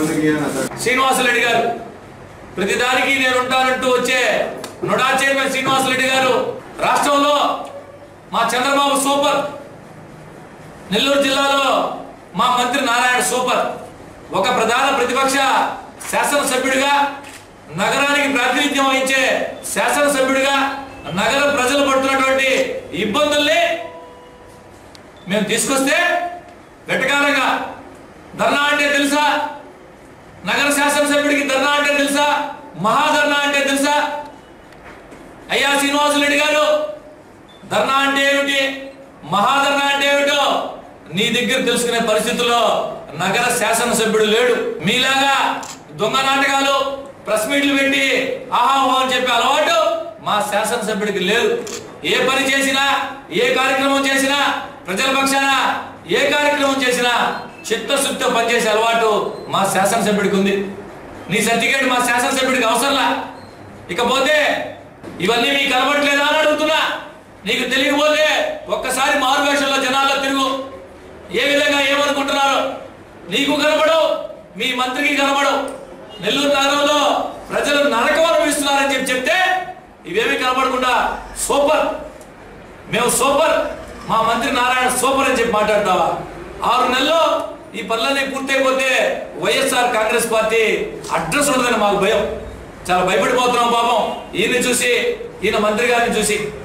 మందికి అని అన్నారు. శ్రీనివాసరెడ్డి గారు ప్రతిదానికి నేను ఉంటానంటూ వచ్చే నొడా చైర్మన్ శ్రీనివాసరెడ్డి గారు రాష్ట్రంలో మా చంద్రబాబు సూపర్ నెల్లూరు జిల్లాలో మా మంత్రి నారాయణ సూపర్ ఒక ప్రధాన ప్రతిపక్ష శాసనసభ్యుడిగా నగరానికి ప్రాతినిధ్యం వహించే శాసనసభ్యుడిగా నగర ప్రజలు పడుతున్నటువంటి ఇబ్బందుల్ని మేము తీసుకొస్తే వెటకారంగా ధర్నా అంటే తెలుసా నగర శాసనసభ్యుడికి ధర్నా అంటే తెలుసా మహాధర్నా అంటే తెలుసా అయ్యా శ్రీనివాసులరెడ్డి గారు ధర్నా అంటే ఏమిటి మహాధర్నా అంటే ఏమిటో నీ దగ్గర తెలుసుకునే పరిస్థితుల్లో నగర శాసనసభ్యుడు లేడు మీలాగా దొంగ నాటకాలు ప్రెస్ మీట్లు పెట్టి ఆహా ఓహో అని చెప్పే అలవాటు మా శాసనసభ్యుడికి లేదు ఏ పని చేసినా ఏ కార్యక్రమం చేసినా ప్రజల పక్షాన ఏ కార్యక్రమం చేసినా చిత్తశుద్ధితో పనిచేసే అలవాటు మా శాసనసభ్యుడికి ఉంది నీ సర్టిఫికేట్ మా శాసనసభ్యుడికి అవసరంలా ఇకపోతే ఇవన్నీ మీకు కనబడట్లేదా అని అడుగుతున్నా నీకు తెలియకపోతే ఒక్కసారి మారువేషంలో జనాల్లో తిరుగు ఏ విధంగా ఏమనుకుంటున్నారు నీకు కనబడవు మీ మంత్రికి కనబడవు నెల్లూరు నగరంలో ప్రజలు నరకం అనుభవిస్తున్నారని చెప్పి చెప్తే ఇవేమీ కనబడకుండా సూపర్ మేము సూపర్ మా మంత్రి నారాయణ సూపర్ అని చెప్పి మాట్లాడతావా ఆరు నెలల్లో ఈ పనులన్నీ పూర్తయిపోతే వైఎస్ఆర్ కాంగ్రెస్ పార్టీ అడ్రస్ ఉండదని మాకు భయం చాలా భయపడిపోతున్నాం పాపం ఈయన చూసి ఈయన మంత్రి గారిని చూసి